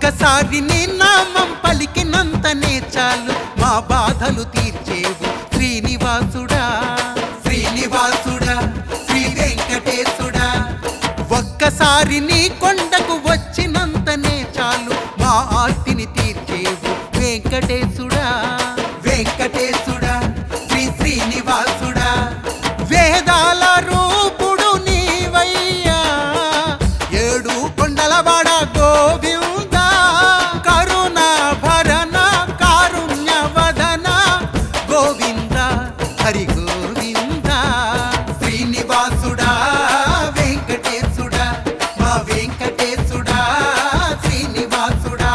ఒక్కసారి నీ నామం పలికినంతనే చాలు మా బాధలు తీర్చేవు శ్రీనివాసుడా శ్రీనివాసుడా శ్రీ వెంకటేశుడా ఒక్కసారి నీ కొండకు వచ్చినంతనే చాలు మా ఆర్తిని తీర్చేవు వెంకటేశుడా వెంకటేశుడా శ్రీ శ్రీనివాసుడా వేదాల రూపుడు నీవయ్యా ఏడు కొండలవాడ గోవింద కరుణ భరణ కారుణ్య వదన గోవింద హరి గోవింద శ్రీనివాసుడా వెంకటేశుడా మా వెంకటేశుడా శ్రీనివాసుడా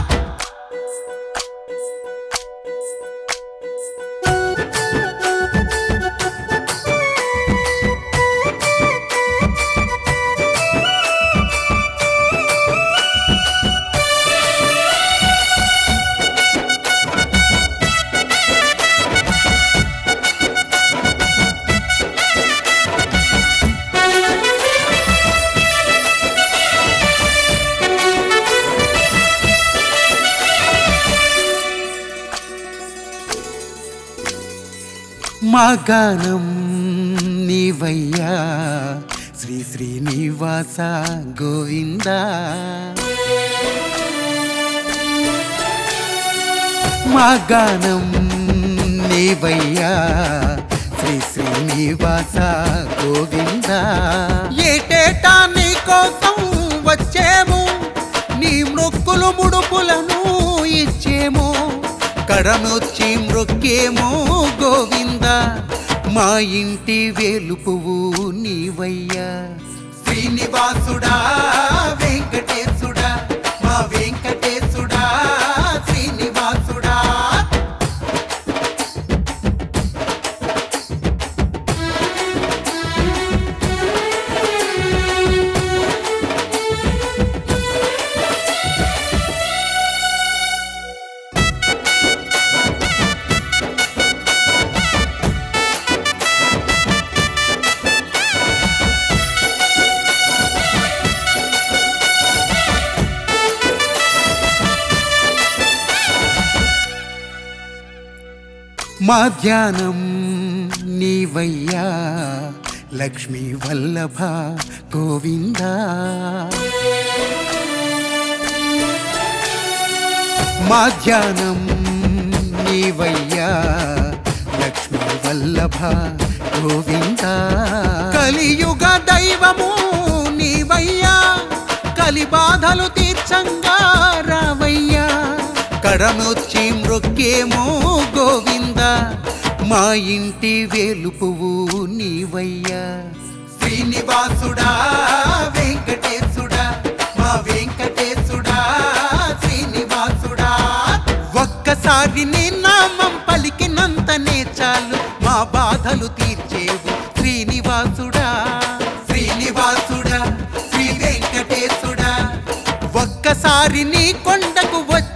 మా గానం నీవయ్యా శ్రీ శ్రీనివాస గోవింద మా గానం నీవయ్యా శ్రీ శ్రీనివాస గోవింద ఏటేటా నీ కోసం వచ్చేము నీ మృక్కులు ముడుపులను ఇచ్చేము కడనొచ్చి మృక్కేమో గోవింద మా ఇంటి వేలుపువు నీవయ్యా శ్రీనివాసుడా వెంకటేశుడా మా వెంకటేశుడా శ్రీనివాసుడా మా ధ్యానం నీవయ్యా లక్ష్మీ వల్లభ గోవింద మా ధ్యానం నీవయ్యా లక్ష్మీ వల్లభ గోవింద కలియుగ దైవము నీవయ్యా కలి బాధలు తీర్చంగా రావయ్యా కడమొచ్చి మృక్కేమో గోవింద మా ఇంటి వేలుపువు నీవయ్యా శ్రీనివాసుడా వెంకటేశుడా మా వెంకటేశుడా శ్రీనివాసుడా ఒక్కసారి నీ నామం పలికినంతనే చాలు మా బాధలు తీర్చేవు శ్రీనివాసుడా శ్రీనివాసుడా శ్రీ వెంకటేశుడా ఒక్కసారి నీ కొండకు వచ్చి